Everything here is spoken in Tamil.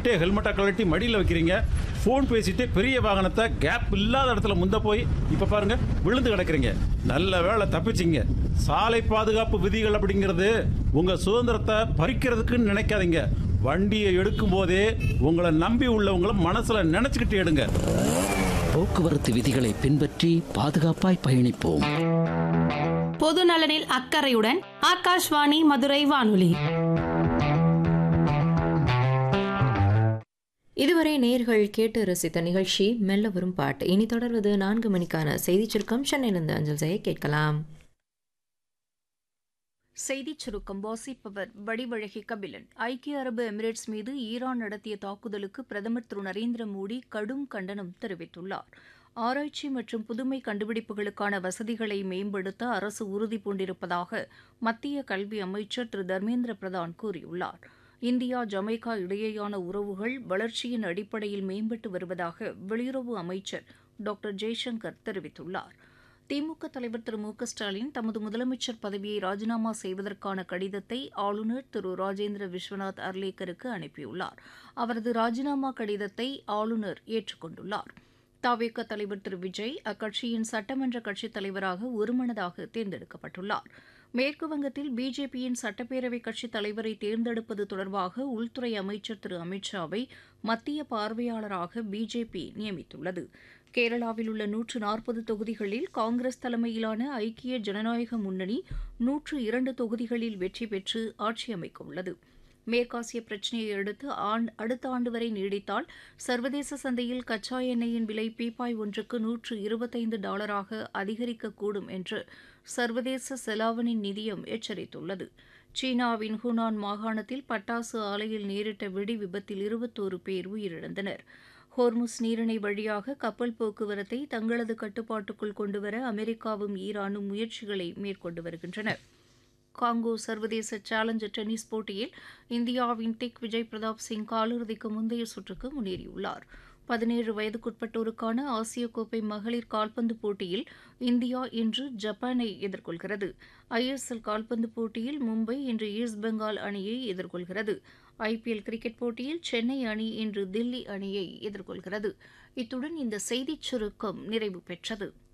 ஓட்டிக்கிட்டே ஹெல்மெட்டை கழட்டி மடியில் வைக்கிறீங்க ஃபோன் பேசிட்டு பெரிய வாகனத்தை கேப் இல்லாத இடத்துல முந்த போய் இப்போ பாருங்க விழுந்து கிடக்குறீங்க நல்ல வேளை தப்பிச்சிங்க சாலை பாதுகாப்பு விதிகள் அப்படிங்கிறது உங்க சுதந்திரத்தை பறிக்கிறதுக்குன்னு நினைக்காதீங்க வண்டியை எடுக்கும் போதே உங்களை நம்பி உள்ளவங்கள மனசுல நினைச்சுக்கிட்டு எடுங்க போக்குவரத்து விதிகளை பின்பற்றி பாதுகாப்பாய் பயணிப்போம் பொது நலனில் அக்கறையுடன் ஆகாஷ்வாணி மதுரை வானொலி இதுவரை நேர்கள் கேட்டு ரசித்த நிகழ்ச்சி மெல்ல வரும் பாட்டு இனி தொடர்வது நான்கு மணிக்கான செய்திச் சுருக்கம் சென்னையிலிருந்து அஞ்சல் செய்ய கேட்கலாம் செய்திச் சுருக்கம் வாசிப்பவர் வடிவழகி கபிலன் ஐக்கிய அரபு எமிரேட்ஸ் மீது ஈரான் நடத்திய தாக்குதலுக்கு பிரதமர் திரு நரேந்திர மோடி கடும் கண்டனம் தெரிவித்துள்ளார் ஆராய்ச்சி மற்றும் புதுமை கண்டுபிடிப்புகளுக்கான வசதிகளை மேம்படுத்த அரசு உறுதி பூண்டிருப்பதாக மத்திய கல்வி அமைச்சர் திரு தர்மேந்திர பிரதான் கூறியுள்ளார் இந்தியா ஜமைக்கா இடையேயான உறவுகள் வளர்ச்சியின் அடிப்படையில் மேம்பட்டு வருவதாக வெளியுறவு அமைச்சர் டாக்டர் ஜெய்சங்கர் தெரிவித்துள்ளார் திமுக தலைவர் திரு மு க ஸ்டாலின் தமது முதலமைச்சர் பதவியை ராஜினாமா செய்வதற்கான கடிதத்தை ஆளுநர் திரு ராஜேந்திர விஸ்வநாத் அர்லேக்கருக்கு அனுப்பியுள்ளார் அவரது ராஜினாமா கடிதத்தை ஆளுநர் ஏற்றுக்கொண்டுள்ளார் தாவேக தலைவர் திரு விஜய் அக்கட்சியின் சட்டமன்ற கட்சித் தலைவராக ஒருமனதாக தேர்ந்தெடுக்கப்பட்டுள்ளார் மேற்கு வங்கத்தில் பிஜேபியின் சட்டப்பேரவை கட்சித் தலைவரை தேர்ந்தெடுப்பது தொடர்பாக உள்துறை அமைச்சர் திரு அமித்ஷாவை மத்திய பார்வையாளராக பிஜேபி நியமித்துள்ளது கேரளாவில் உள்ள நூற்று நாற்பது தொகுதிகளில் காங்கிரஸ் தலைமையிலான ஐக்கிய ஜனநாயக முன்னணி நூற்று இரண்டு தொகுதிகளில் வெற்றி பெற்று ஆட்சி அமைக்க உள்ளது மேற்காசிய பிரச்சினையை அடுத்து ஆண் அடுத்த ஆண்டு வரை நீடித்தால் சர்வதேச சந்தையில் கச்சா எண்ணெயின் விலை பீப்பாய் ஒன்றுக்கு நூற்று இருபத்தைந்து டாலராக அதிகரிக்கக்கூடும் என்று சர்வதேச செலாவணி நிதியம் எச்சரித்துள்ளது சீனாவின் ஹுனான் மாகாணத்தில் பட்டாசு ஆலையில் நேரிட்ட வெடி விபத்தில் இருபத்தோரு பேர் உயிரிழந்தனர் ஹோர்முஸ் நீரிணை வழியாக கப்பல் போக்குவரத்தை தங்களது கட்டுப்பாட்டுக்குள் கொண்டுவர அமெரிக்காவும் ஈரானும் முயற்சிகளை மேற்கொண்டு வருகின்றன காங்கோ சர்வதேச சேலஞ்சர் டென்னிஸ் போட்டியில் இந்தியாவின் டிக் விஜய் பிரதாப் சிங் காலிறுதிக்கு முந்தைய சுற்றுக்கு முன்னேறியுள்ளார் பதினேழு வயதுக்குட்பட்டோருக்கான ஆசிய கோப்பை மகளிர் கால்பந்து போட்டியில் இந்தியா இன்று ஜப்பானை எதிர்கொள்கிறது ஐஎஸ்எல் கால்பந்து போட்டியில் மும்பை இன்று ஈஸ்ட் பெங்கால் அணியை எதிர்கொள்கிறது ஐபிஎல் கிரிக்கெட் போட்டியில் சென்னை அணி இன்று தில்லி அணியை எதிர்கொள்கிறது இத்துடன் இந்த செய்திச் சுருக்கம் நிறைவு பெற்றது